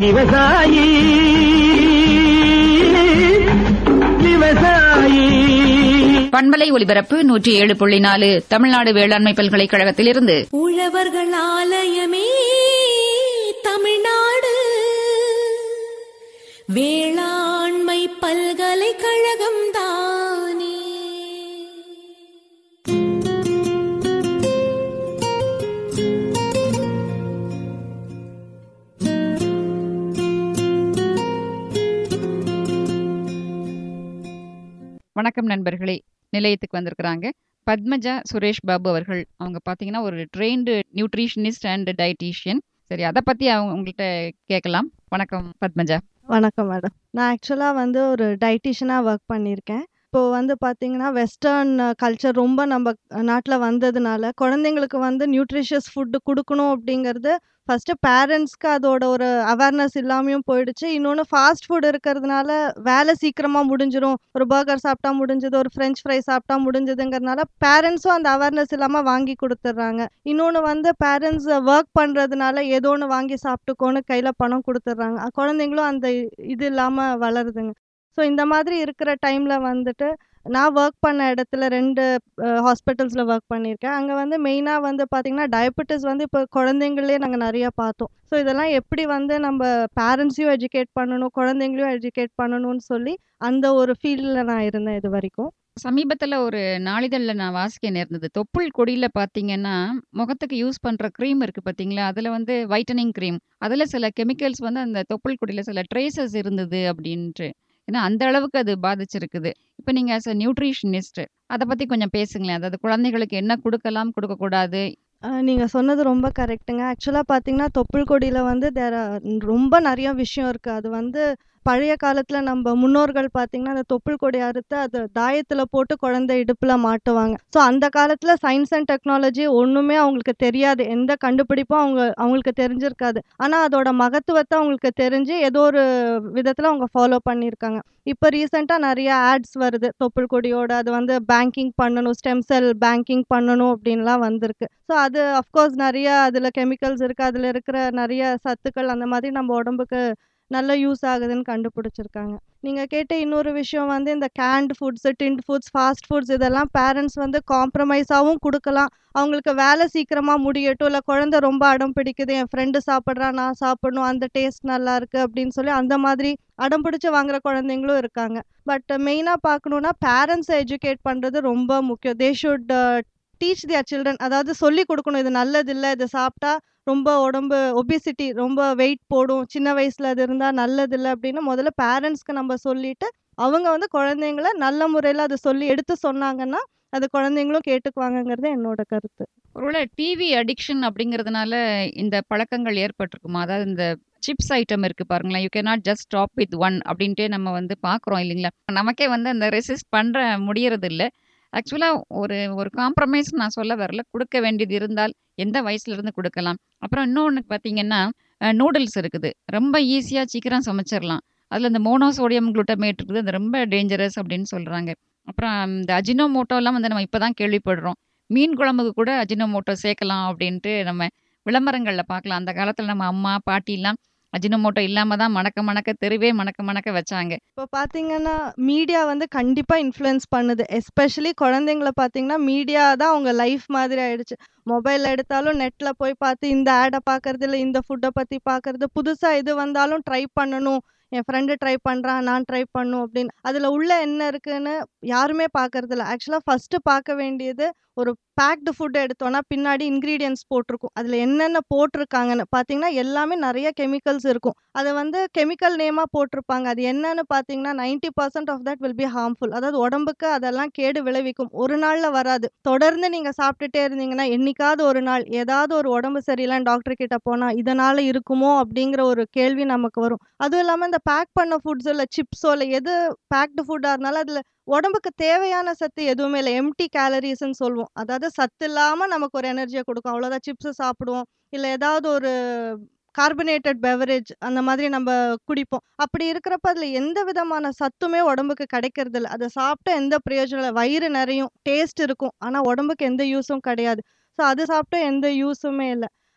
விவசாயி விவசாயி பண்பலை ஒலிபரப்பு நூற்றி ஏழு புள்ளி நாலு தமிழ்நாடு வேளாண்மை பல்கலைக்கழகத்திலிருந்து உழவர்கள் ஆலயமே தமிழ்நாடு வேளாண்மை பல்கலைக்கழகம் தானே வணக்கம் நண்பர்களே நிலையத்துக்கு வந்திருக்கிறாங்க பத்மஜா சுரேஷ் பாபு அவர்கள் அவங்க பார்த்தீங்கன்னா ஒரு ட்ரெயின்டு நியூட்ரிஷனிஸ்ட் அண்ட் டயட்டீஷியன் சரி அதை பற்றி அவங்க உங்கள்கிட்ட கேட்கலாம் வணக்கம் பத்மஜா வணக்கம் மேடம் நான் ஆக்சுவலாக வந்து ஒரு டயட்டிஷியனாக ஒர்க் பண்ணியிருக்கேன் இப்போ வந்து பார்த்தீங்கன்னா வெஸ்டர்ன் கல்ச்சர் ரொம்ப நம்ம நாட்டில் வந்ததுனால குழந்தைங்களுக்கு வந்து நியூட்ரிஷியஸ் ஃபுட்டு கொடுக்கணும் அப்படிங்கிறது ஃபஸ்ட்டு பேரண்ட்ஸ்க்கு அதோட ஒரு அவேர்னஸ் இல்லாமையும் போயிடுச்சு இன்னொன்று ஃபாஸ்ட் ஃபுட் இருக்கிறதுனால வேலை சீக்கிரமாக முடிஞ்சிடும் ஒரு பர்கர் சாப்பிட்டா முடிஞ்சது ஒரு ஃப்ரெஞ்ச் ஃப்ரை சாப்பிட்டா முடிஞ்சதுங்கிறதுனால பேரண்ட்ஸும் அந்த அவேர்னஸ் இல்லாமல் வாங்கி கொடுத்துட்றாங்க இன்னொன்று வந்து பேரண்ட்ஸ் ஒர்க் பண்ணுறதுனால ஏதோ ஒன்று வாங்கி சாப்பிட்டுக்கோன்னு கையில் பணம் கொடுத்துட்றாங்க குழந்தைங்களும் அந்த இது இல்லாமல் வளருதுங்க ஸோ இந்த மாதிரி இருக்கிற டைமில் வந்துட்டு நான் ஒர்க் பண்ண இடத்துல ரெண்டு ஹாஸ்பிட்டல்ஸில் ஒர்க் பண்ணியிருக்கேன் அங்கே வந்து மெயினாக வந்து பார்த்திங்கன்னா டயபெட்டிஸ் வந்து இப்போ குழந்தைங்களே நாங்கள் நிறையா பார்த்தோம் ஸோ இதெல்லாம் எப்படி வந்து நம்ம பேரண்ட்ஸையும் எஜுகேட் பண்ணணும் குழந்தைங்களையும் எஜுகேட் பண்ணணும்னு சொல்லி அந்த ஒரு ஃபீல்டில் நான் இருந்தேன் இது வரைக்கும் சமீபத்தில் ஒரு நாளிதழில் நான் வாசிக்க நேர்ந்தது தொப்புள் கொடியில் பார்த்தீங்கன்னா முகத்துக்கு யூஸ் பண்ணுற க்ரீம் இருக்குது பார்த்தீங்களா அதில் வந்து வைட்டனிங் க்ரீம் அதில் சில கெமிக்கல்ஸ் வந்து அந்த தொப்புள் கொடியில் சில ட்ரேசஸ் இருந்தது அப்படின்ட்டு ஏன்னா அந்த அளவுக்கு அது பாதிச்சிருக்குது இப்போ நீங்கள் ஆஸ் அ நியூட்ரிஷனிஸ்ட் அதை பற்றி கொஞ்சம் பேசுங்களேன் அதாவது குழந்தைகளுக்கு என்ன கொடுக்கலாம் கொடுக்கக்கூடாது நீங்கள் சொன்னது ரொம்ப கரெக்ட்டுங்க ஆக்சுவலாக பார்த்தீங்கன்னா தொப்புள் கொடியில் வந்து தேர ரொம்ப நிறைய விஷயம் இருக்குது அது வந்து பழைய காலத்தில் நம்ம முன்னோர்கள் பார்த்தீங்கன்னா அந்த தொப்புள் கொடி அறுத்து அது தாயத்தில் போட்டு குழந்தை இடுப்பில் மாட்டுவாங்க ஸோ அந்த காலத்தில் சயின்ஸ் அண்ட் டெக்னாலஜி ஒன்றுமே அவங்களுக்கு தெரியாது எந்த கண்டுபிடிப்பும் அவங்க அவங்களுக்கு தெரிஞ்சிருக்காது ஆனால் அதோட மகத்துவத்தை அவங்களுக்கு தெரிஞ்சு ஏதோ ஒரு விதத்தில் அவங்க ஃபாலோ பண்ணியிருக்காங்க இப்போ ரீசெண்டாக நிறைய ஆட்ஸ் வருது தொப்புள் கொடியோட அது வந்து பேங்கிங் பண்ணணும் ஸ்டெம் செல் பேங்கிங் பண்ணணும் அப்படின்லாம் வந்திருக்கு ஸோ அது அஃப்கோர்ஸ் நிறைய அதில் கெமிக்கல்ஸ் இருக்குது அதில் இருக்கிற நிறைய சத்துக்கள் அந்த மாதிரி நம்ம உடம்புக்கு நல்ல யூஸ் ஆகுதுன்னு கண்டுபிடிச்சிருக்காங்க நீங்கள் கேட்ட இன்னொரு விஷயம் வந்து இந்த canned foods tinned foods fast foods இதெல்லாம் பேரண்ட்ஸ் வந்து காம்ப்ரமைஸாகவும் கொடுக்கலாம் அவங்களுக்கு வேலை சீக்கிரமாக முடியட்டும் இல்லை குழந்தை ரொம்ப அடம் பிடிக்குது என் ஃப்ரெண்டு சாப்பிட்றான் நான் சாப்பிடணும் அந்த டேஸ்ட் நல்லா இருக்குது அப்படின்னு சொல்லி அந்த மாதிரி அடம் பிடிச்சி வாங்குற குழந்தைங்களும் இருக்காங்க பட் மெயினாக பார்க்கணுன்னா பேரண்ட்ஸை எஜுகேட் பண்ணுறது ரொம்ப முக்கியம் they should teach their children அதாவது சொல்லி கொடுக்கணும் இது நல்லது இல்லை இது சாப்பிட்டா ரொம்ப உடம்பு ஒபிசிட்டி ரொம்ப வெயிட் போடும் சின்ன வயசில் அது இருந்தால் நல்லது இல்லை அப்படின்னு முதல்ல பேரண்ட்ஸ்க்கு நம்ம சொல்லிட்டு அவங்க வந்து குழந்தைங்கள நல்ல முறையில் அதை சொல்லி எடுத்து சொன்னாங்கன்னா அது குழந்தைங்களும் கேட்டுக்குவாங்கங்கிறது என்னோட கருத்து ஒருவேளை டிவி அடிக்ஷன் அப்படிங்கிறதுனால இந்த பழக்கங்கள் ஏற்பட்டிருக்குமா அதாவது இந்த சிப்ஸ் ஐட்டம் இருக்கு பாருங்களேன் you can not just stop with one அப்படின்ட்டு நம்ம வந்து பார்க்குறோம் இல்லைங்களா நமக்கே வந்து அந்த ரெசிஸ்ட் பண்ணுற முடியறது இல்லை ஆக்சுவலாக ஒரு ஒரு காம்ப்ரமைஸ் நான் சொல்ல வரல கொடுக்க வேண்டியது இருந்தால் எந்த வயசுலேருந்து கொடுக்கலாம் அப்புறம் இன்னொன்று பார்த்தீங்கன்னா நூடுல்ஸ் இருக்குது ரொம்ப ஈஸியாக சீக்கிரம் சமைச்சிடலாம் அதில் இந்த மோனோசோடியம் குளுட்டமேட் இருக்குது அது ரொம்ப டேஞ்சரஸ் அப்படின்னு சொல்கிறாங்க அப்புறம் இந்த அஜினோமோட்டோலாம் வந்து நம்ம இப்போ தான் கேள்விப்படுறோம் மீன் குழம்புக்கு கூட அஜினோமோட்டோ சேர்க்கலாம் அப்படின்ட்டு நம்ம விளம்பரங்களில் பார்க்கலாம் அந்த காலத்தில் நம்ம அம்மா பாட்டிலாம் அஜினோமோட்டோ இல்லாமல் தான் மணக்க மணக்க தெருவே மணக்க மணக்க வச்சாங்க இப்போ பார்த்தீங்கன்னா மீடியா வந்து கண்டிப்பாக இன்ஃப்ளூயன்ஸ் பண்ணுது எஸ்பெஷலி குழந்தைங்கள பார்த்தீங்கன்னா மீடியா தான் அவங்க லைஃப் மாதிரி ஆயிடுச்சு மொபைல் எடுத்தாலும் நெட்டில் போய் பார்த்து இந்த ஆடை பார்க்கறது இல்லை இந்த ஃபுட்டை பற்றி பார்க்கறது புதுசாக எது வந்தாலும் ட்ரை பண்ணணும் என் ஃப்ரெண்டு ட்ரை பண்ணுறான் நான் ட்ரை பண்ணும் அப்படின்னு அதில் உள்ள என்ன இருக்குன்னு யாருமே பார்க்கறது இல்லை ஆக்சுவலாக ஃபஸ்ட்டு பார்க்க வேண்டியது ஒரு பேக்டு ஃபுட் எடுத்தோன்னா பின்னாடி இன்க்ரீடியன்ஸ் போட்டிருக்கும் அதில் என்னென்ன போட்டிருக்காங்கன்னு பார்த்தீங்கன்னா எல்லாமே நிறைய கெமிக்கல்ஸ் இருக்கும் அதை வந்து கெமிக்கல் நேமாக போட்டிருப்பாங்க அது என்னன்னு பார்த்தீங்கன்னா ninety percent of that will be harmful அதாவது உடம்புக்கு அதெல்லாம் கேடு விளைவிக்கும் ஒரு நாளில் வராது தொடர்ந்து நீங்கள் சாப்பிட்டுட்டே இருந்தீங்கன்னா என்னைக்காவது ஒரு நாள் ஏதாவது ஒரு உடம்பு சரியில்லைன்னு டாக்டர் கிட்ட போனால் இதனால் இருக்குமோ அப்படிங்கிற ஒரு கேள்வி நமக்கு வரும் அதுவும் இல்லாமல் இந்த பேக் பண்ண ஃபுட்ஸோ இல்லை சிப்ஸோ இல்லை எது பேக்டு ஃபுட்டாக இருந்தாலும் அதில் உடம்புக்கு தேவையான சத்து எதுவுமே இல்லை எம்டி கேலரிஸ்ன்னு சொல்லுவோம் அதாவது சத்து இல்லாமல் நமக்கு ஒரு எனர்ஜியை கொடுக்கும் அவ்வளோதான் சிப்ஸு சாப்பிடுவோம் இல்லை ஏதாவது ஒரு கார்பனேட்டட் பெவரேஜ் அந்த மாதிரி நம்ம குடிப்போம் அப்படி இருக்கிறப்ப அதில் எந்த விதமான சத்துமே உடம்புக்கு கிடைக்கிறது இல்லை அதை சாப்பிட்டா எந்த பிரயோஜனம் இல்லை வயிறு நிறையும் டேஸ்ட் இருக்கும் ஆனால் உடம்புக்கு எந்த யூஸும் கிடையாது ஸோ அது சாப்பிட்டா எந்த யூஸுமே இல்லை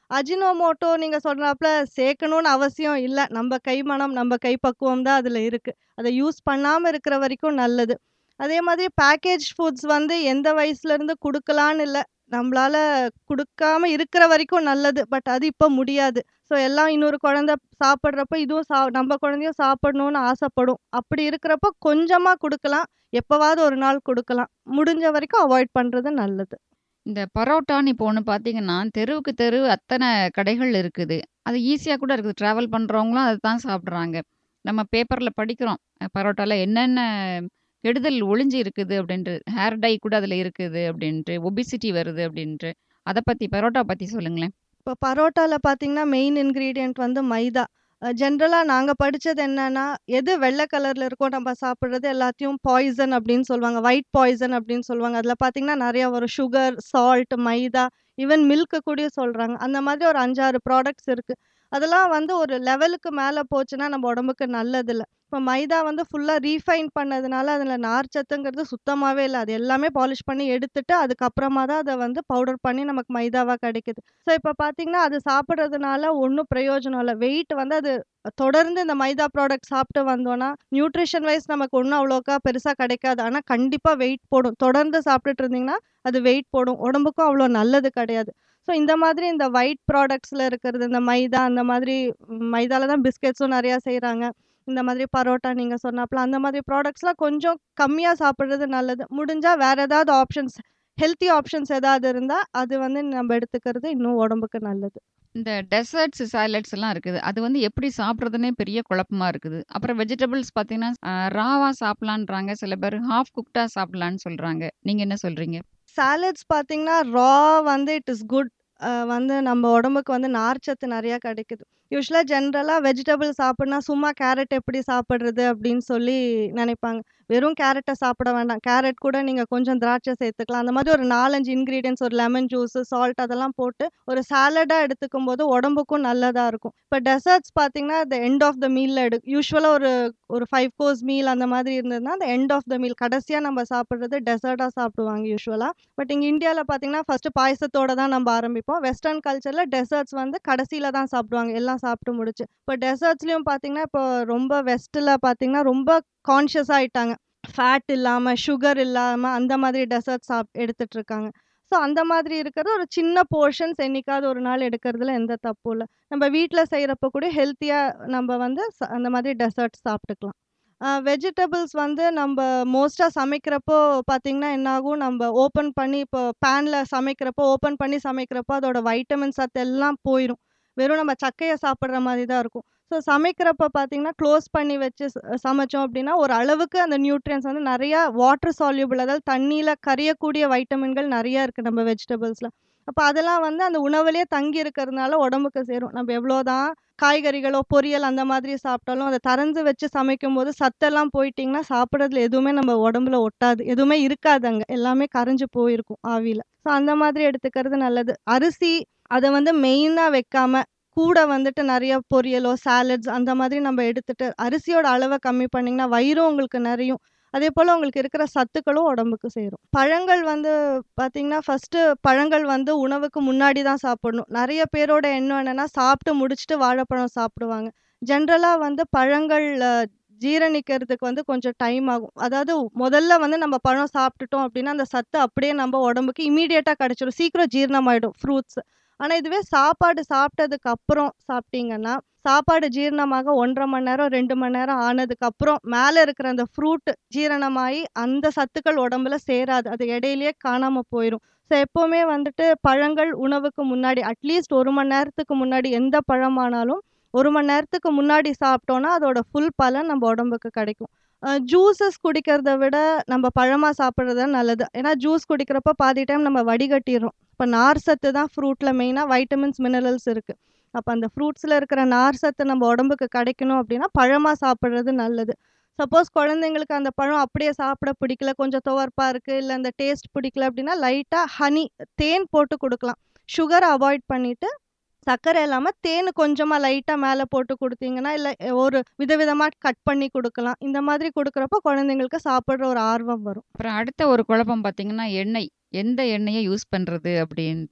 அஜினோமோட்டோ நீங்க சொல்றாப்ல சேர்க்கணும்னு அவசியம் இல்ல. நம்ம கை மனம், நம்ம கை பக்குவம் தான் அதுல இருக்கு. அத யூஸ் பண்ணாம இருக்கிற வரைக்கும் நல்லது. அதே மாதிரி பேக்கேஜ் ஃபுட்ஸ் வந்து எந்த வயசுலேருந்து குடுக்கலான்னு இல்ல. நம்மளால குடுக்காம இருக்கிற வரைக்கும் நல்லது. பட் அது இப்ப முடியாது. ஸோ எல்லாம் இன்னொரு குழந்தை சாப்பிடுறப்ப இதுவும் சா நம்ம குழந்தையும் சாப்பிடணும்னு ஆசைப்படும். அப்படி இருக்கிறப்போ கொஞ்சமா குடுக்கலாம். எப்பவாவது ஒரு நாள் குடுக்கலாம். முடிஞ்ச வரைக்கும் அவாய்ட் பண்றது நல்லது. இந்த பரோட்டான்னு இப்போ ஒண்ணு பார்த்தீங்கன்னா, தெருவுக்கு தெரு அத்தன கடைகள் இருக்குது. அது ஈஸியா கூட இருக்குது. டிராவல் பண்றவங்களும் அத தான் சாப்பிடுறாங்க. நம்ம பேப்பர்ல படிக்கிறோம். அ பரோட்டால என்னென்ன கெடுதல் ஒளிஞ்சு இருக்குது அப்படின்ட்டு. ஹேர் டை கூட அதுல இருக்குது அப்படின்ட்டு. ஒபிசிட்டி வருது அப்படின்ட்டு. அத பத்தி பரோட்டா பத்தி சொல்லுங்களேன். இப்ப பரோட்டால பார்த்தீங்கன்னா, மெயின் இன்கிரீடியன்ட் வந்து மைதா. அ ஜென்ரலா நாங்க படிச்சது என்னன்னா, எது வெள்ள கலர்ல இருக்கோ நம்ம சாப்பிடுறது எல்லாத்தையும் பாய்சன் அப்படின்னு சொல்லுவாங்க. ஒயிட் பாய்சன் அப்படின்னு சொல்லுவாங்க. அதுல பார்த்தீங்கன்னா, நெறைய வரும். Sugar, salt, maida, even milk கூடயும் சொல்றாங்க. அந்த மாதிரி ஒரு 5, 6 ப்ராடக்ட்ஸ் இருக்கு. அதெல்லாம் வந்து ஒரு லெவலுக்கு மேல போச்சுன்னா நம்ம உடம்புக்கு நல்லதில்ல. இப்ப மைதா வந்து ஃபுல்லா ரீஃபைன் பண்ணதுனால அதுல நார்ச்சத்துங்கிறது சுத்தமாவே இல்ல. அது எல்லாமே பாலிஷ் பண்ணி எடுத்துட்டு, அதுக்கப்புறமா தான் அத வந்து பவுடர் பண்ணி நமக்கு மைதாவா கிடைக்குது. ஸோ இப்ப பார்த்தீங்கன்னா, அது சாப்பிடுறதுனால ஒண்ணும் பிரயோஜனம் இல்ல. வெயிட் வந்து அது தொடர்ந்து இந்த மைதா ப்ராடக்ட் சாப்பிட்டு வந்தோம்னா, நியூட்ரிஷன் வைஸ் நமக்கு ஒண்ணும் அவ்வளோக்கா பெருசா கிடைக்காது. ஆனா கண்டிப்பா வெயிட் போடும். தொடர்ந்து சாப்பிட்டுட்டு இருந்தீங்கன்னா, அது வெயிட் போடும். உடம்புக்கும் அவ்வளோ நல்லது கிடையாது. ஸோ இந்த மாதிரி இந்த ஒயிட் ப்ராடக்ட்ஸ்ல இருக்கிறது, இந்த மைதா அந்த மாதிரி மைதால தான் பிஸ்கெட்ஸும் நெறையா செய்றாங்க. இந்த மாதிரி பரோட்டா நீங்க சொன்னாப்ல, அந்த மாதிரி ப்ராடக்ட்ஸ்லாம் கொஞ்சம் கம்மியா சாப்பிடுறது நல்லது. முடிஞ்சா வேற ஏதாவது ஆப்ஷன்ஸ் ஹெல்த்தி ஆப்ஷன்ஸ் ஏதாவது இருந்தா, அது வந்து நம்ம எடுத்துக்கிறது இன்னும் உடம்புக்கு நல்லது. இந்த டெசர்ட்ஸ், சாலட்ஸ் எல்லாம் இருக்குது. அது வந்து எப்படி சாப்பிடுறதுன்னே பெரிய குழப்பமா இருக்குது. அப்புறம் வெஜிடபிள்ஸ் பார்த்தீங்கன்னா, அ ராவா சாப்பிடலான்றாங்க. சில பேர் ஹாஃப் குக்டா சாப்பிடலான்னு சொல்றாங்க. நீங்க என்ன சொல்றீங்க? சாலட்ஸ் பார்த்தீங்கன்னா, ரா வந்து இட் இஸ் குட். அ வந்து நம்ம உடம்புக்கு வந்து நார்ச்சத்து நெறையா கிடைக்குது. யூசுவலா ஜென்ரலா வெஜிடபிள் சாப்பிட்னா, சும்மா கேரட் எப்படி சாப்பிடுறது அப்படின்னு சொல்லி நெனைப்பாங்க. வெறும் கேரட்ட சாப்பிட வேண்டாம். கேரட் கூட நீங்க கொஞ்சம் திராட்சை சேர்த்துக்கலாம். அந்த மாதிரி ஒரு 4, 5 இன்கிரீடியன்ட்ஸ் ஒரு லெமன் ஜூஸு, சால்ட் அதெல்லாம் போட்டு ஒரு சாலடா எடுத்துக்கும்போது உடம்புக்கும் நல்லதா இருக்கும். இப்ப டெசர்ட்ஸ் பார்த்தீங்கன்னா, த எண்ட் ஆஃப் த மீல்ல எடு யூசுவலா ஒரு ஒரு 5 கோர்ஸ் மீல் அந்த மாதிரி இருந்ததுன்னா, அந்த எண்ட் ஆஃப் த மீல் கடைசியா நம்ம சாப்பிடுறது டெசர்ட்டா சாப்பிடுவாங்க யூசுவலா. பட் இங்க இந்தியால பார்த்தீங்கன்னா, ஃபர்ஸ்ட்டு பாயசத்தோட தான் நம்ம ஆரம்பிப்போம். வெஸ்டர்ன் கல்ச்சர்ல டெசர்ட்ஸ் வந்து கடைசில தான் சாப்பிடுவாங்க. எல்லாம் சாப்பிட்டு முடிச்சு. இப்ப டெசர்ட்ஸ்லயும் பார்த்தீங்கன்னா, இப்போ ரொம்ப வெஸ்ட்ல பார்த்தீங்கன்னா, ரொம்ப கான்ஷியஸ் ஆயிட்டாங்க. ஃபேட் இல்லாம, சுகர் இல்லாம அந்த மாதிரி டெசர்ட் சாப் எடுத்துட்டு இருக்காங்க. ஸோ அந்த மாதிரி இருக்கிறது ஒரு சின்ன போர்ஷன்ஸ் என்னைக்காவது ஒரு நாள் எடுக்கிறதுல எந்த தப்பும் இல்ல. நம்ம வீட்ல செய்றப்ப கூட ஹெல்த்தியா நம்ம வந்து ச அந்த மாதிரி டெசர்ட்ஸ் சாப்பிட்டுக்கலாம். அ வெஜிடபிள்ஸ் வந்து நம்ப மோஸ்ட்டா சமைக்கிறப்போ பார்த்தீங்கன்னா, என்னாகும் நம்ப ஓப்பன் பண்ணி இப்போ பேன்ல சமைக்கிறப்போ, ஓப்பன் பண்ணி சமைக்கிறப்போ அதோட வைட்டமின் சத்து எல்லாம் போயிரும். வெறும் நம்ம சக்கைய சாப்பிடுற மாரி தான் இருக்கும். ஸோ சமைக்கிறப்ப பார்த்தீங்கன்னா, க்ளோஸ் பண்ணி வச்சு ச சமைச்சோம் அப்படின்னா, ஒரு அளவுக்கு அந்த நியூட்ரியன்ட்ஸ் வந்து நெறையா வாட்டர் சால்யூபிள் அதாவது தண்ணீல கரையக்கூடிய வைட்டமின்கள் நெறையா இருக்கு நம்ம வெஜிடபிள்ஸ்ல. அப்ப அதெல்லாம் வந்து அந்த உணவுலயே தங்கி இருக்கிறதுனால உடம்புக்கு சேரும். நம்ம எவ்வளோதான் காய்கறிகளோ, பொரியல் அந்த மாதிரி சாப்பிட்டாலும், அத திறந்து வச்சு சமைக்கும்போது சத்தெல்லாம் போயிட்டீங்கன்னா, சாப்பிடுறதுல எதுவுமே நம்ம உடம்புல ஒட்டாது. எதுவுமே இருக்காது அங்க. எல்லாமே கரைஞ்சு போயிருக்கும் ஆவியில. ஸோ அந்த மாதிரி எடுத்துக்கிறது நல்லது. அரிசி அத வந்து மெயினா வைக்காம, கூட வந்துட்டு நெறைய பொரியலோ, சாலட்ஸ் அந்த மாதிரி நம்ம எடுத்துட்டு, அரிசியோட அளவ கம்மி பண்ணீங்கன்னா, வயிறும் உங்களுக்கு நெறையும். அதேபோல உங்களுக்கு இருக்கிற சத்துக்களும் உடம்புக்கு சேரும். பழங்கள் வந்து பார்த்தீங்கன்னா, ஃபர்ஸ்ட்டு பழங்கள் வந்து உணவுக்கு முன்னாடி தான் சாப்பிடணும். நெறைய பேரோட எண்ணம் என்னன்னா, சாப்பிட்டு முடிச்சுட்டு வாழைப்பழம் சாப்பிடுவாங்க. ஜென்ரலா வந்து பழங்கள் அ ஜீரணிக்கிறதுக்கு வந்து கொஞ்சம் டைம் ஆகும். அதாவது முதல்ல வந்து நம்ம பழம் சாப்பிட்டுட்டோம் அப்படின்னா, அந்த சத்து அப்படியே நம்ம உடம்புக்கு இம்மீடியட்டா கிடைச்சிரும். சீக்கிரம் ஜீரணமாயிடும் ஃப்ரூட்ஸ். ஆனா இதுவே சாப்பாடு சாப்பிட்டதுக்கு அப்புறம் சாப்பிட்டீங்கன்னா, சாப்பாடு ஜீரணமாக 1 1/2 மணி நேரம், 2 மணி நேரம் ஆனதுக்கப்புறம், மேல இருக்கிற அந்த ஃப்ரூட் ஜீரணமாயி அந்த சத்துக்கள் உடம்புல சேராது. அது இடையிலேயே காணாம போயிரும். ஸோ எப்பவுமே வந்துட்டு பழங்கள் உணவுக்கு முன்னாடி அட்லீஸ்ட் 1 மணி நேரத்துக்கு முன்னாடி எந்த பழமானாலும், 1 மணி நேரத்துக்கு முன்னாடி சாப்பிட்டோம்னா, அதோட ஃபுல் பலன் நம்ம உடம்புக்கு கிடைக்கும். அ ஜூஸஸ் குடிக்கிறத விட நம்ம பழமா சாப்பிடுறது தான் நல்லது. ஏன்னா ஜூஸ் குடிக்கிறப்ப பாதி டைம் நம்ம வடிகட்டிர்றோம். இப்ப நார் சத்து தான் ஃப்ரூட்ல மெயினா வைட்டமின்ஸ், மினரல்ஸ் இருக்கு. அப்ப அந்த ஃப்ரூட்ஸ்ல இருக்கிற நார் சத்து நம்ம உடம்புக்கு கிடைக்கணும் அப்படின்னா, பழமா சாப்பிடுறது நல்லது. சப்போஸ் குழந்தைங்களுக்கு அந்த பழம் அப்படியே சாப்பிட பிடிக்கல, கொஞ்சம் துவர்ப்பா இருக்கு, இல்ல அந்த டேஸ்ட் பிடிக்கல அப்படின்னா, லைட்டா ஹனி தேன் போட்டு குடுக்கலாம். சுகர அவாய்ட் பண்ணிட்டு, சர்க்கரை இல்லாம தேனு கொஞ்சமா லைட்டா மேல போட்டு குடுத்தீங்கன்னா, இல்ல ஒரு விதவிதமா கட் பண்ணி குடுக்கலாம். இந்த மாதிரி குடுக்குறப்போ குழந்தைங்களுக்கு சாப்பிடுற ஒரு ஆர்வம் வரும். அப்புறம் அடுத்த ஒரு குழப்பம் பார்த்தீங்கன்னா, எண்ணெய். எந்த எண்ணெய யூஸ் பண்றது அப்படின்ட்டு.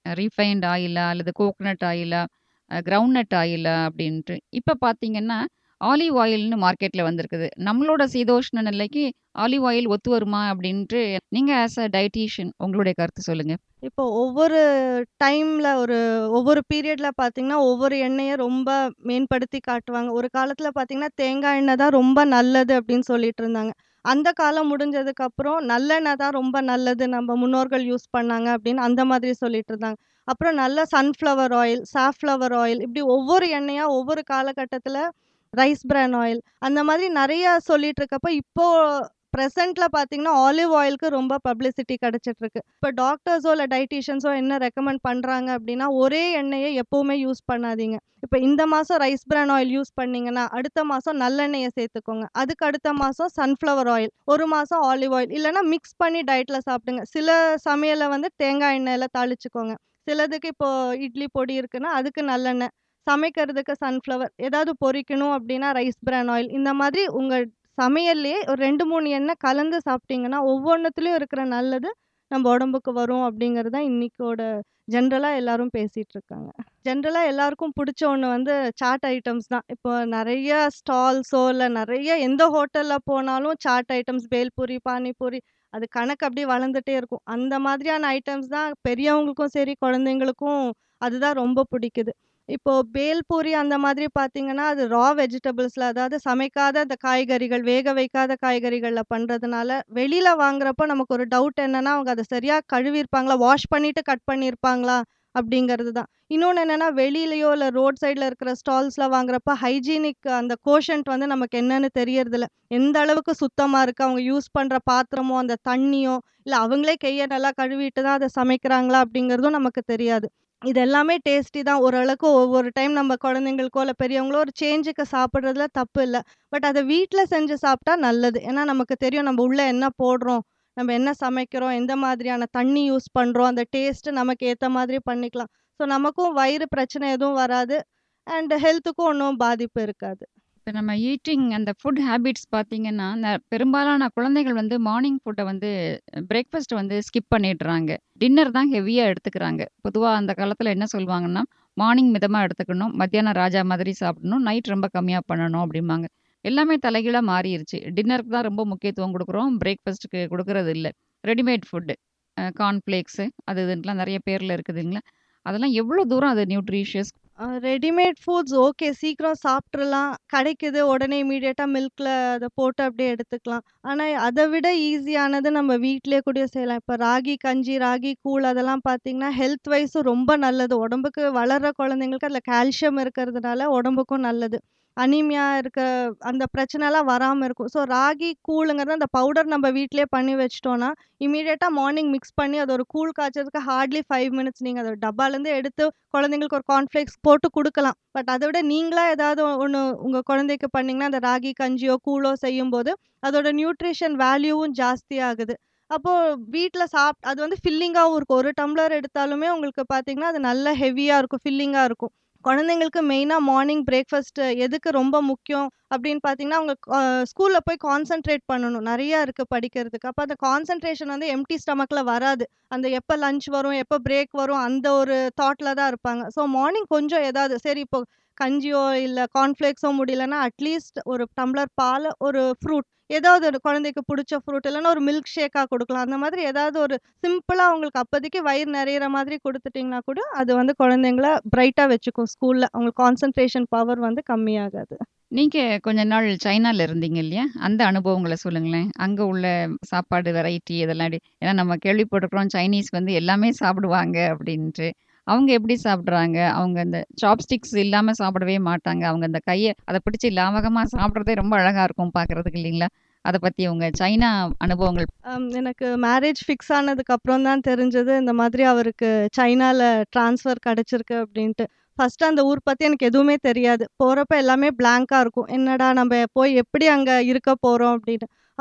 ரீஃபைன்ட் ஆயிலா அல்லது கோகனட் ஆயிலா, அ கிரவுண்ட்நட் ஆயிலா அப்படின்ட்டு. இப்ப பார்த்தீங்கன்னா, ஆலிவ் ஆயில்னு மார்க்கெட்ல வந்திருக்குது. நம்மளோட சீதோஷ்ண நிலைக்கு ஆலிவ் ஆயில் ஒத்து வருமா அப்படின்ட்டு நீங்க ஆஸ் அ டயட்டீஷியன் உங்களுடைய கருத்து சொல்லுங்க. இப்போ ஒவ்வொரு டைம்ல ஒரு ஒவ்வொரு பீரியட்ல பார்த்தீங்கன்னா, ஒவ்வொரு எண்ணெய ரொம்ப மேம்படுத்தி காட்டுவாங்க. ஒரு காலத்துல பார்த்தீங்கன்னா, தேங்காய் எண்ணெய் தான் ரொம்ப நல்லது அப்படின்னு சொல்லிட்டு இருந்தாங்க. அந்த காலம் முடிஞ்சதுக்கப்புறம் நல்லெண்ணெய் தான் ரொம்ப நல்லது நம்ம முன்னோர்கள் யூஸ் பண்ணாங்க அப்படின்னு அந்த மாதிரி சொல்லிட்டு இருந்தாங்க. அப்புறம் நல்ல சன்ஃப்ளவர் ஆயில், சாஃப்ளவர் ஆயில் இப்படி ஒவ்வொரு எண்ணெயா ஒவ்வொரு காலகட்டத்துல ரைஸ் பிரான் ஆயில் அந்த மாதிரி நெறைய சொல்லிட்டு இருக்கப்ப, இப்போ பிரசன்ட்ல பார்த்தீங்கன்னா, ஆலிவ் ஆயிலுக்கு ரொம்ப பப்ளிசிட்டி கிடைச்சிட்டு இருக்கு. இப்ப டாக்டர்ஸோ இல்ல டயட்டீஷியன்ஸோ என்ன ரெக்கமெண்ட் பண்றாங்க அப்படின்னா, ஒரே எண்ணெய எப்பவுமே யூஸ் பண்ணாதீங்க. இப்ப இந்த மாசம் ரைஸ் பிரான் ஆயில் யூஸ் பண்ணீங்கன்னா, அடுத்த மாசம் நல்லெண்ணெய சேர்த்துக்கோங்க. அதுக்கு அடுத்த மாசம் சன்ஃப்ளவர் ஆயில், ஒரு மாசம் ஆலிவ் ஆயில் இல்லன்னா மிக்ஸ் பண்ணி டயட்ல சாப்பிடுங்க. சில சமையல்ல வந்து தேங்காய் எண்ணெயில தாளிச்சுக்கோங்க. சிலதுக்கு இப்போ இட்லி பொடி இருக்குன்னா, அதுக்கு நல்லெண்ணெய். சமைக்கிறதுக்கு சன்ஃப்ளவர். ஏதாவது பொரிக்கணும் அப்படின்னா ரைஸ் பிரான் ஆயில். இந்த மாதிரி உங்க சமையல்லயே ஒரு 2, 3 எண்ணெய் கலந்து சாப்பிட்டீங்கன்னா, ஒவ்வொன்னுத்துலயும் இருக்கிற நல்லது நம்ம உடம்புக்கு வரும் அப்படிங்கிறது தான் இன்னைக்கோட ஜென்ரலா எல்லாரும் பேசிட்டு இருக்காங்க. ஜென்ரலா எல்லாருக்கும் புடிச்ச ஒண்ணு வந்து சாட் ஐட்டம்ஸ் தான். இப்போ நெறைய ஸ்டால்ஸோ இல்ல நெறைய எந்த ஹோட்டல்ல போனாலும் சாட் ஐட்டம்ஸ், பேல்பூரி, பானிபூரி அது கணக்கு அப்படியே வளர்ந்துட்டே இருக்கும். அந்த மாதிரியான ஐட்டம்ஸ் தான் பெரியவங்களுக்கும் சரி, குழந்தைங்களுக்கும் அதுதான் ரொம்ப பிடிக்குது. இப்போ பேல்பூரி அந்த மாதிரி பார்த்தீங்கன்னா, அது ரா வெஜிடபிள்ஸ்ல அதாவது சமைக்காத அந்த காய்கறிகள், வேக வைக்காத காய்கறிகள்ல பண்றதுனால, வெளியில வாங்குறப்போ நமக்கு ஒரு டவுட் என்னன்னா, அவங்க அத சரியா கழுவியிருப்பாங்களா? வாஷ் பண்ணிட்டு கட் பண்ணியிருப்பாங்களா? அப்படிங்கிறது தான். இன்னொன்னு என்னன்னா, வெளியிலயோ இல்ல ரோட் சைட்ல இருக்கிற ஸ்டால்ஸ்ல வாங்குறப்ப ஹைஜீனிக் அந்த கோஷன்ட் வந்து நமக்கு என்னன்னு தெரியறதில்ல. எந்த அளவுக்கு சுத்தமா இருக்கு? அவங்க யூஸ் பண்ற பாத்திரமோ, அந்த தண்ணியோ, இல்ல அவங்களே கைய நல்லா கழுவிட்டு தான் அத சமைக்கிறாங்களா? அப்படிங்கிறதும் நமக்கு தெரியாது. இது எல்லாமே டேஸ்டி தான். ஓரளவுக்கு ஒவ்வொரு டைம் நம்ம குழந்தைங்களுக்கோ, இல்ல பெரியவங்களோ ஒரு சேஞ்சுக்கு சாப்பிடுறதுல தப்பு இல்ல. பட் அத வீட்ல செஞ்சு சாப்பிட்டா நல்லது. ஏன்னா நமக்கு தெரியும் நம்ம உள்ள என்ன போடுறோம்? நம்ம என்ன சமைக்கிறோம்? எந்த மாதிரியான தண்ணி யூஸ் பண்றோம்? அந்த டேஸ்ட் நமக்கு ஏத்த மாதிரி பண்ணிக்கலாம். ஸோ நமக்கும் வயிறு பிரச்சனை எதுவும் வராது. அண்ட் ஹெல்த்துக்கும் ஒண்ணும் பாதிப்பு இருக்காது. இப்ப நம்ம ஈட்டிங் அந்த ஃபுட் ஹேபிட்ஸ் பார்த்தீங்கன்னா, ந பெரும்பாலான குழந்தைகள் வந்து மார்னிங் ஃபுட்ட வந்து பிரேக்ஃபாஸ்ட் வந்து ஸ்கிப் பண்ணிடுறாங்க. டின்னர் தான் ஹெவியா எடுத்துக்கிறாங்க. பொதுவா அந்த காலத்துல என்ன சொல்லுவாங்கன்னா, மார்னிங் மிதமா எடுத்துக்கணும். மத்தியானம் ராஜா மாதிரி சாப்பிடணும். நைட் ரொம்ப கம்மியா பண்ணணும் அப்படிம்பாங்க. எல்லாமே தலைகீழா மாறிருச்சு. டின்னருக்கு தான் ரொம்ப முக்கியத்துவம் குடுக்குறோம். பிரேக்ஃபாஸ்ட்டுக்கு குடுக்குறது இல்ல. ரெடிமேட் ஃபுட் அ கார்ன்ஃப்ளேக்ஸு அது இதுன்ட்டுலாம் நெறைய பேர்ல இருக்குதுங்களா? அதெல்லாம் எவ்வளோ தூரம் அது nutritious? Uh readymade foods okay. சீக்கிரம் சாப்ட்டுறலாம். கிடைக்குது. உடனே இம்மீடியட்டா மில்க்ல அத போட்டு அப்படியே எடுத்துக்கலாம். ஆனா அத விட ஈஸியானது நம்ம வீட்லயே கூட செய்யலாம். இப்ப ராகி கஞ்சி, ராகி கூழ் அதெல்லாம் பார்த்தீங்கன்னா, ஹெல்த் வைஸும் ரொம்ப நல்லது. உடம்புக்கு வளர்ற குழந்தைங்களுக்கு அதுல கால்சியம் இருக்கிறதுனால உடம்புக்கும் நல்லது. அனீமியா இருக்க அந்த பிரச்சனைலாம் வராம இருக்கும். ஸோ ராகி கூழுங்கிறது அந்த பவுடர் நம்ம வீட்லயே பண்ணி வச்சுட்டோம்னா, இம்மீடியட்டா மார்னிங் மிக்ஸ் பண்ணி அத ஒரு கூழ் காய்ச்சறதுக்கு ஹார்ட்லி 5 மினிட்ஸ் நீங்க அத டப்பாலேருந்து எடுத்து குழந்தைங்களுக்கு ஒரு கார்ன்ஃப்ளேக்ஸ் போட்டு குடுக்கலாம். பட் அத விட நீங்களா ஏதாவது ஒண்ணு உங்க குழந்தைக்கு பண்ணீங்கன்னா, அந்த ராகி கஞ்சியோ, கூழோ செய்யும்போது அதோட நியூட்ரிஷன் வேல்யூவும் ஜாஸ்தியாகுது. அப்போ வீட்ல சாப் அது வந்து ஃபில்லிங்காவும் இருக்கும். ஒரு டம்ளர் எடுத்தாலுமே உங்களுக்கு பார்த்தீங்கன்னா, அது நல்ல ஹெவியா இருக்கும். ஃபில்லிங்கா இருக்கும். குழந்தைங்களுக்கு மெயினா மார்னிங் பிரேக்ஃபாஸ்ட் எதுக்கு ரொம்ப முக்கியம் அப்படின்னு பார்த்தீங்கன்னா, அவங்க அ ஸ்கூல்ல போய் கான்சன்ட்ரேட் பண்ணணும். நெறைய இருக்கு படிக்கிறதுக்கு. அப்ப அந்த கான்சன்ட்ரேஷன் வந்து எம்ப்டி ஸ்டமக்ல வராது. அந்த எப்ப லஞ்ச் வரும்? எப்ப பிரேக் வரும்? அந்த ஒரு தாட்ல தான் இருப்பாங்க. ஸோ மார்னிங் கொஞ்சம் ஏதாவது சரி இப்போ கஞ்சியோ, இல்ல கார்ன்ஃப்ளேக்ஸோ முடியலன்னா, அட்லீஸ்ட் ஒரு டம்ளர் பால், ஒரு ஃப்ரூட் ஏதாவது ஒரு குழந்தைக்கு புடிச்ச ஃப்ரூட் இல்லன்னா ஒரு மில்க் ஷேக்கா குடுக்கலாம். அந்த மாதிரி ஏதாவது ஒரு சிம்பிளா அவங்களுக்கு அப்போதைக்கு வயிறு நெறையிற மாதிரி குடுத்துட்டீங்கன்னா கூட, அது வந்து குழந்தைங்கள பிரைட்டா வச்சுக்கும் ஸ்கூல்ல. அவங்களுக்கு கான்சன்ட்ரேஷன் பவர் வந்து கம்மியாகாது. நீங்க கொஞ்ச நாள் சைனால இருந்தீங்க இல்லையா? அந்த அனுபவங்கள சொல்லுங்களேன். அங்க உள்ள சாப்பாடு வெரைட்டி இதெல்லாம் எப்படி? ஏன்னா நம்ம கேள்விப்பட்டுருக்கிறோம் சைனீஸ் வந்து எல்லாமே சாப்பிடுவாங்க அப்படின்ட்டு. அவங்க எப்படி சாப்பிடுறாங்க? அவங்க அந்த சாப்ஸ்டிக்ஸ் இல்லாம சாப்பிடவே மாட்டாங்க. அவங்க அந்த கைய அத பிடிச்சு லாவகமா சாப்பிடுறதே ரொம்ப அழகா இருக்கும் பார்க்கறதுக்கு இல்லைங்களா? அத பத்தி உங்க சைனா அனுபவங்கள் அம் எனக்கு மேரேஜ் ஃபிக்ஸ் ஆனதுக்கு அப்புறம் தான் தெரிஞ்சது, இந்த மாதிரி அவருக்கு சைனால ட்ரான்ஸ்ஃபர் கிடைச்சிருக்கு அப்படின்ட்டு. ஃபர்ஸ்ட்டு அந்த ஊர் பத்தி எனக்கு எதுவுமே தெரியாது. போறப்ப எல்லாமே பிளாங்க்கா இருக்கும். என்னடா நம்ம போய் எப்படி அங்க இருக்க போறோம் அப்படின்னு.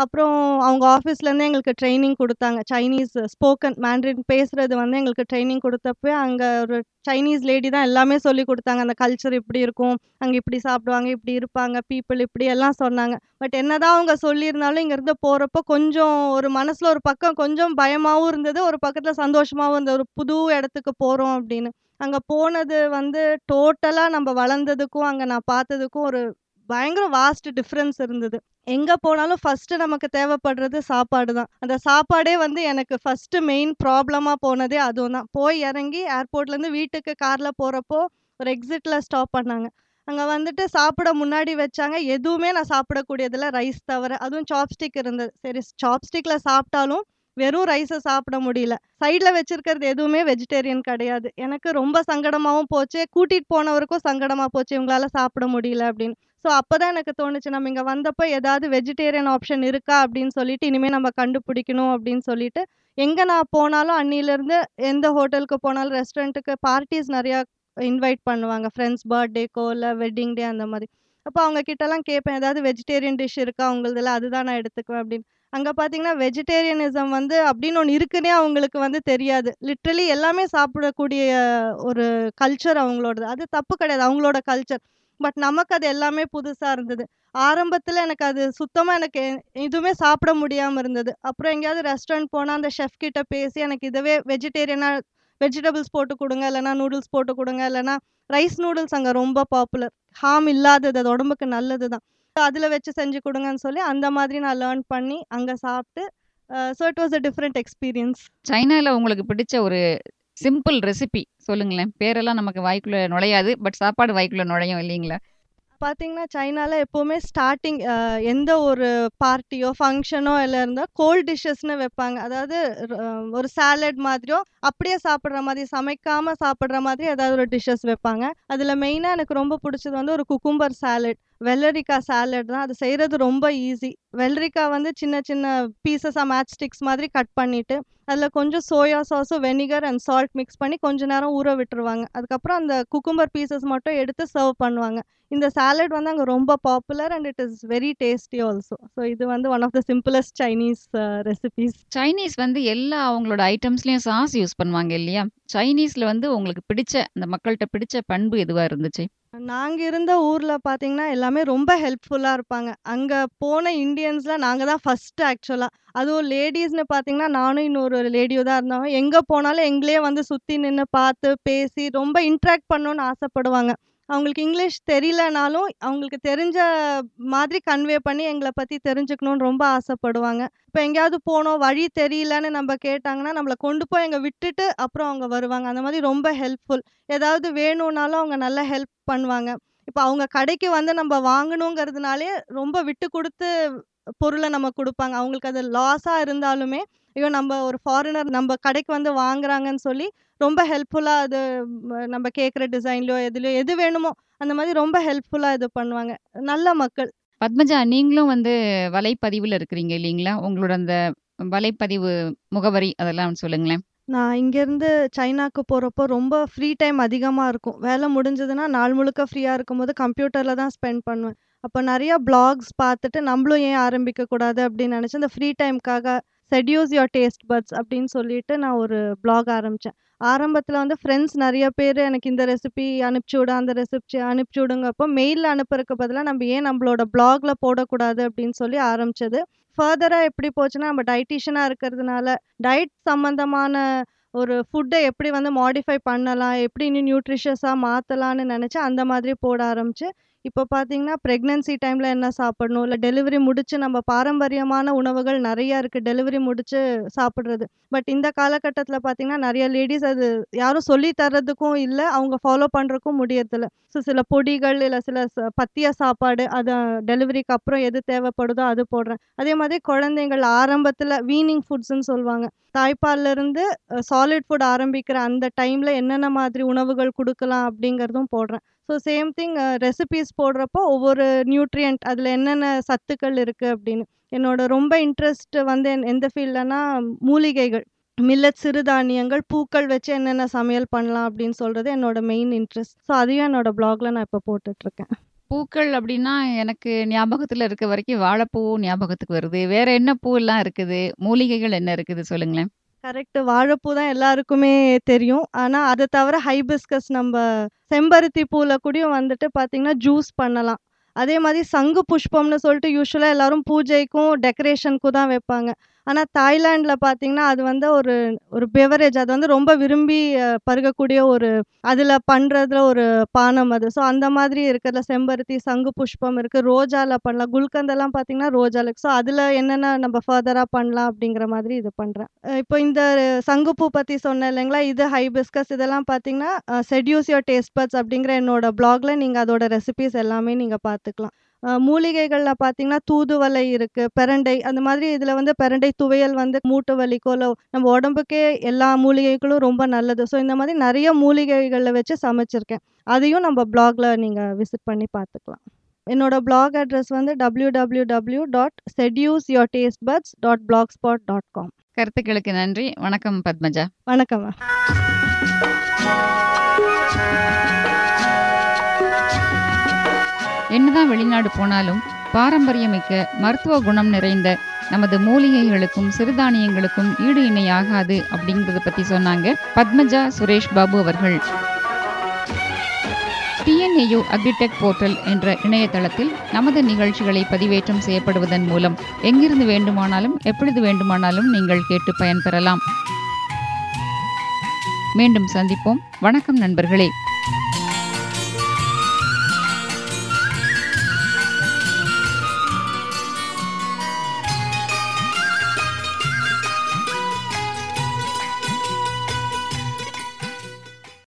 அப்புறம் அவங்க ஆஃபீஸ்லேருந்தே எங்களுக்கு ட்ரைனிங் குடுத்தாங்க. சைனீஸ் ஸ்போக்கன் மேண்ட்ரின் பேசுறது வந்து எங்களுக்கு ட்ரைனிங் குடுத்தப்ப, அங்க ஒரு சைனீஸ் லேடி தான் எல்லாமே சொல்லிக் குடுத்தாங்க. அந்த கல்ச்சர் இப்படி இருக்கும். அங்க இப்படி சாப்பிடுவாங்க, இப்படி இருப்பாங்க, பீப்பிள் இப்படி எல்லாம் சொன்னாங்க. பட் என்னதான் அவங்க சொல்லியிருந்தாலும், இங்கேருந்து போறப்போ கொஞ்சம் ஒரு மனசுல ஒரு பக்கம் கொஞ்சம் பயமாவும் இருந்தது. ஒரு பக்கத்துல சந்தோஷமாவும் இருந்தது. ஒரு புது இடத்துக்கு போறோம் அப்படின்னு. அங்க போனது வந்து டோட்டலா நம்ப வளர்ந்ததுக்கும், அங்க நான் பார்த்ததுக்கும் ஒரு பயங்கர வாஸ்ட் டிஃபரன்ஸ் இருந்தது. எங்க போனாலும் ஃபர்ஸ்ட்டு நமக்கு தேவைப்படுறது சாப்பாடு தான். அந்த சாப்பாடே வந்து எனக்கு ஃபர்ஸ்ட்டு மெயின் ப்ராப்ளமா போனதே அதுவும் தான். போய் இறங்கி ஏர்போர்ட்லேருந்து வீட்டுக்கு கார்ல போறப்போ, ஒரு எக்ஸிட்ல ஸ்டாப் பண்ணாங்க. அங்க வந்துட்டு சாப்பிட முன்னாடி வச்சாங்க. எதுவுமே நான் சாப்பிடக்கூடியதில்ல ரைஸ் தவிர. அதுவும் சாப்ஸ்டிக் இருந்தது. சரி சாப்ஸ்டிக்ல சாப்பிட்டாலும், வெறும் ரைஸ சாப்பிட முடியல. சைட்ல வச்சிருக்கிறது எதுவுமே வெஜிடேரியன் கிடையாது. எனக்கு ரொம்ப சங்கடமாவும் போச்சு. கூட்டிட்டு போனவருக்கும் சங்கடமா போச்சு. இவங்களால சாப்பிட முடியல அப்படின்னு. ஸோ அப்பதான் எனக்கு தோணுச்சு, நம்ம இங்க வந்தப்போ ஏதாவது வெஜிடேரியன் ஆப்ஷன் இருக்கா அப்படின்னு சொல்லிட்டு, இனிமே நம்ம கண்டுபிடிக்கணும் அப்படின்னு சொல்லிட்டு, எங்க நான் போனாலும் அன்னியிலருந்து எந்த ஹோட்டலுக்கு போனாலும், ரெஸ்டாரண்ட்டுக்கு பார்ட்டீஸ் நெறையா இன்வைட் பண்ணுவாங்க. ஃப்ரெண்ட்ஸ் பர்த்டேக்கோ, இல்ல வெட்டிங் டே அந்த மாரி. அப்போ அவங்க கிட்டலாம் கேட்பேன். ஏதாவது வெஜிடேரியன் டிஷ் இருக்கா உங்களுதுல? அதுதான் நான் எடுத்துக்குவேன் அப்படின்னு. அங்க பார்த்தீங்கன்னா, வெஜிடேரியனிசம் வந்து அப்படின்னு ஒண்ணு இருக்குன்னே அவங்களுக்கு வந்து தெரியாது. லிட்ரலி எல்லாமே சாப்பிடக்கூடிய ஒரு கல்ச்சர் அவங்களோடது. அது தப்பு கிடையாது. அவங்களோட கல்ச்சர். பட் நமக்கு அது எல்லாமே புதுசா இருந்தது. ஆரம்பத்துல எனக்கு அது சுத்தமா எனக்கு எ எதுவுமே சாப்பிட முடியாம இருந்தது. அப்புறம் எங்கேயாவது ரெஸ்டாரண்ட் போனா, அந்த செஃப் கிட்ட பேசி எனக்கு இதுவே வெஜிடேரியனா வெஜிடபிள்ஸ் போட்டு குடுங்க, இல்லன்னா நூடுல்ஸ் போட்டு குடுங்க, இல்லன்னா ரைஸ் நூடுல்ஸ் அங்க ரொம்ப பாப்புலர். ஹார்ம் இல்லாதது. அது உடம்புக்கு நல்லது தான். அதுல வச்சு செஞ்சு குடுங்கன்னு சொல்லி, அந்த மாதிரி நான் லேர்ன் பண்ணி, அங்க சாப்ட்டு uh so it was uh different experience. சைனால உங்களுக்கு பிடிச்ச ஒரு சிம்பிள் ரெசிபி சொல்லுங்களேன். பேரெல்லாம் நமக்கு வாய்க்குள்ள நுழையாது. பட் சாப்பாடு வாய்க்குள்ள நுழையும் இல்லீங்களா? பார்த்தீங்கன்னா, சைனால எப்பவுமே ஸ்டார்ட்டிங் அ எந்த ஒரு பார்ட்டியோ, ஃபங்ஷனோ எல்லாம் இருந்தா கோல்ட் டிஷ்ஷஸ்ன்னு வைப்பாங்க. அதாவது ர ஒரு சாலட் மாதிரியோ, அப்படியே சாப்பிடுற மாதிரி, சமைக்காம சாப்பிடுற மாதிரி ஏதாவது ஒரு டிஷ்ஷஸ் வைப்பாங்க. அதுல மெயினா எனக்கு ரொம்ப புடிச்சது வந்து ஒரு குக்கும்பர் சாலட். வெள்ளரிக்காய் சாலட் தான். அது செய்றது ரொம்ப ஈஸி. வெள்ளரிக்காய் வந்து சின்ன சின்ன பீஸஸா மேட்ச் ஸ்டிக்ஸ் மாதிரி கட் பண்ணிட்டு, அதுல கொஞ்சம் சோயா சாஸும், வினிகர் அண்ட் சால்ட் மிக்ஸ் பண்ணி கொஞ்ச நேரம் ஊற விட்டுருவாங்க. அதுக்கப்புறம் அந்த குக்கும்பர் பீஸஸ் மட்டும் எடுத்து சர்வ் பண்ணுவாங்க. இந்த சாலட் வந்து அங்க ரொம்ப popular and it is very tasty also. So இது வந்து one of the simplest Chinese uh recipes. Chinese வந்து எல்லா அவங்களோட ஐட்டம்ஸ்லயும் சாஸ் யூஸ் பண்ணுவாங்க இல்லையா? சைனீஸ்ல வந்து உங்களுக்கு பிடிச்ச அந்த மக்கள்ட்ட பிடிச்ச பண்பு எதுவா இருந்துச்சு? நாங்க இருந்த ஊர்ல பார்த்தீங்கன்னா, எல்லாமே ரொம்ப ஹெல்ப்ஃபுல்லா இருப்பாங்க. அங்க போன இண்டியன்ஸ்ல நாங்க தான் ஃபர்ஸ்ட்டு ஆக்சுவலா. அதுவும் லேடீஸ்ன்னு பார்த்தீங்கன்னா, நானும் இன்னொரு லேடியும் தான் இருந்தோம். எங்க போனாலும் எங்களையே வந்து சுத்தி நின்னு பார்த்து, பேசி ரொம்ப இன்டராக்ட் பண்ணணும்னு ஆசைப்படுவாங்க. அவங்களுக்கு இங்கிலீஷ் தெரியலனாலும், அவங்களுக்கு தெரிஞ்ச மாதிரி கன்வே பண்ணி எங்கள பத்தி தெரிஞ்சுக்கணும்னு ரொம்ப ஆசைப்படுவாங்க. இப்ப எங்கேயாவது போனோம், வழி தெரியலன்னு நம்ப கேட்டாங்கன்னா, நம்மள கொண்டு போய் அங்க விட்டுட்டு, அப்புறம் அவங்க வருவாங்க. அந்த மாதிரி ரொம்ப ஹெல்ப்ஃபுல். ஏதாவது வேணும்னாலும் அவங்க நல்லா ஹெல்ப் பண்ணுவாங்க. இப்ப அவங்க கடைக்கு வந்து நம்ப வாங்கணுங்கிறதுனாலயே ரொம்ப விட்டு குடுத்து பொருள நமக்கு குடுப்பாங்க. அவங்களுக்கு அது லாஸா இருந்தாலுமே, ஐயோ! நம்ப ஒரு ஃபாரினர் நம்ப கடைக்கு வந்து வாங்குறாங்கன்னு சொல்லி, ரொம்ப ஹெல்ப்ஃபுல்லா அது ம நம்ப கேட்கிற டிசைன்லயோ, எதுலயோ எது வேணுமோ, அந்த மாதிரி ரொம்ப ஹெல்ப்ஃபுல்லா இது பண்ணுவாங்க. நல்ல மக்கள். பத்மஜா, நீங்களும் வந்து வலைப்பதிவுல இருக்கிறீங்க இல்லீங்களா? உங்களோட அந்த வலைப்பதிவு முகவரி அதெல்லாம் சொல்லுங்களேன். நான் இங்கேருந்து சைனாக்கு போறப்போ ரொம்ப ஃப்ரீ டைம் அதிகமா இருக்கும். வேலை முடிஞ்சதுன்னா, நாள் முழுக்க ஃப்ரீயா இருக்கும்போது கம்ப்யூட்டர்ல தான் ஸ்பெண்ட் பண்ணுவேன். அப்ப நெறைய ப்ளாக்ஸ் பார்த்துட்டு, நம்பளும் ஏன் ஆரம்பிக்கக்கூடாது அப்படின்னு நெனச்சு, இந்த ஃப்ரீ டைம்க்காக செட்யூஸ் யுவர் டேஸ்ட் பட்ஸ் அப்படின்னு சொல்லிட்டு நான் ஒரு ப்ளாக் ஆரம்பிச்சேன். ஆரம்பத்துல வந்து ஃப்ரெண்ட்ஸ் நெறைய பேரு எனக்கு இந்த ரெசிபி அனுப்பிச்சு விடு, அந்த ரெசிபி அனுப்பிச்சு விடுங்கப்போ, மெயில்ல அனுப்புறதுக்கு பதிலா நம்ப ஏன் நம்பளோட ப்ளாக்ல போடக்கூடாது அப்படின்னு சொல்லி ஆரம்பிச்சது. ஃபர்தரா எப்படி போச்சுன்னா, நம்ம டயட்டீஷியனா இருக்கிறதுனால, டயட் சம்மந்தமான ஒரு ஃபுட்ட எப்படி வந்து மாடிஃபை பண்ணலாம், எப்படி இன்னும் நியூட்ரிஷியஸா மாத்தலான்னு நெனச்சு, அந்த மாதிரி போட ஆரம்பிச்சு, இப்போ பார்த்தீங்கன்னா, பிரெக்னன்சி டைம்ல என்ன சாப்பிடணும், இல்ல டெலிவரி முடிச்சு நம்ம பாரம்பரியமான உணவுகள் நெறைய இருக்கு. டெலிவரி முடிச்சு சாப்பிடுறது. பட் இந்த காலகட்டத்தில பார்த்தீங்கன்னா, நெறைய லேடீஸ் அது யாரும் சொல்லி தர்றதுக்கும் இல்ல, அவங்க ஃபாலோ பண்றதுக்கும் முடியறதில்ல. ஸோ சில பொடிகள், இல்ல சில ச பத்திய சாப்பாடு, அத டெலிவரிக்கு அப்புறம் எது தேவைப்படுதோ அது போடுறேன். அதே மாதிரி குழந்தைகள் ஆரம்பத்தில வீனிங் ஃபுட்ஸ்ன்னு சொல்லுவாங்க. தாய்ப்பால்லருந்து அ சாலிட் ஃபுட் ஆரம்பிக்கிற அந்த டைம்ல என்னென்ன மாதிரி உணவுகள் குடுக்கலாம் அப்படிங்கிறதும் போடுறேன். So same thing uh recipes போடுறப்போ ஒவ்வொரு நியூட்ரியன்ட் அதில என்னென்ன சத்துக்கள் இருக்கு அப்படின்னு. என்னோட ரொம்ப இன்ட்ரெஸ்ட் வந்து என் எந்த ஃபீல்ட்லனா மூலிகைகள். மில்லட் சிறுதானியங்கள், பூக்கள் வச்சு என்னென்ன சமையல் பண்ணலாம் அப்படின்னு சொல்றது என்னோட மெயின் இன்ட்ரெஸ்ட். ஸோ அதையும் என்னோட ப்ளாக்ல நான் இப்போ போட்டுட்ருக்கேன். பூக்கள் அப்படின்னா, எனக்கு ஞாபகத்துல இருக்க வரைக்கும் வாழைப்பூ ஞாபகத்துக்கு வருது. வேற என்ன பூவெல்லாம் இருக்குது? மூலிகைகள் என்ன இருக்குது? சொல்லுங்களேன். கரெக்ட். வாழைப்பூ தான் எல்லாருக்குமே தெரியும். ஆனா, அத தவிர ஹைபிஸ்கஸ் நம்ப செம்பருத்தி பூல கூடயும் வந்துட்டு பார்த்தீங்கன்னா, ஜூஸ் பண்ணலாம். அதே மாரி சங்கு புஷ்பம்னு சொல்லிட்டு யூசுவலா எல்லாரும் பூஜைக்கும், டெக்கரேஷனுக்கும் தான் வைப்பாங்க. ஆனா, தாய்லாந்துல பார்த்தீங்கன்னா, அது வந்து ஒரு ஒரு பெவரேஜ். அது வந்து ரொம்ப விரும்பி அ பருகக்கூடிய ஒரு அதுல பண்றதுல ஒரு பானம் அது. ஸோ, அந்த மாதிரி இருக்கிறதுல செம்பருத்தி, சங்கு புஷ்பம் இருக்கு. ரோஜால பண்ணலாம். குல்கந்தெல்லாம் பார்த்தீங்கன்னா, ரோஜால இருக்கு. ஸோ, அதுல என்னென்ன நம்ம ஃபர்தரா பண்ணலாம் அப்படிங்கிற மாதிரி இது பண்றேன். அ இப்போ இந்த சங்குப்பூ பத்தி சொன்னேன் இல்லைங்களா? இது ஹைபிஸ்கஸ் இதெல்லாம் பார்த்தீங்கன்னா, uh seduce your taste buds அப்படிங்கிற என்னோட ப்ளாக்ல நீங்க அதோட ரெசிபீஸ் எல்லாமே நீங்க பார்த்துக்கலாம். அ மூலிகைகள்ல பார்த்தீங்கன்னா, தூதுவளை இருக்கு, பெரண்டை அந்த மாதிரி இதுல வந்து பெரண்டை துவையல் வந்து மூட்டு வலிக்கோ, இல்ல நம்ம உடம்புக்கே எல்லா மூலிகைகளும் ரொம்ப நல்லது. ஸோ, இந்த மாதிரி நெறைய மூலிகைகள வச்சு சமைச்சிருக்கேன். அதையும் நம்ம ப்ளாக்ல நீங்க விசிட் பண்ணி பார்த்துக்கலாம். என்னோட ப்ளாக் அட்ரஸ் வந்து www.seduceyourtastebuds.blogspot.com. கருத்துக்களுக்கு நன்றி. வணக்கம் பத்மஜா. வணக்கம் மேம். என்னதான் வெளிநாடு போனாலும், பாரம்பரியமிக்க மருத்துவ குணம் நிறைந்த நமது மூலிகைகளுக்கும், சிறுதானியங்களுக்கும் ஈடு இணை ஆகாது அப்படிங்கிறத பத்தி சொன்னாங்க. பத்மஜா சுரேஷ் பாபு அவர்கள். டிஎன்ஏயு அக்ரிடெக் போர்ட்டல் என்ற இணையதளத்தில் நமது நிகழ்ச்சிகளை பதிவேற்றம் செய்யப்படுவதன் மூலம் எங்கிருந்து வேண்டுமானாலும், எப்பொழுது வேண்டுமானாலும் நீங்கள் கேட்டு பயன்பெறலாம். மீண்டும் சந்திப்போம். வணக்கம் நண்பர்களே.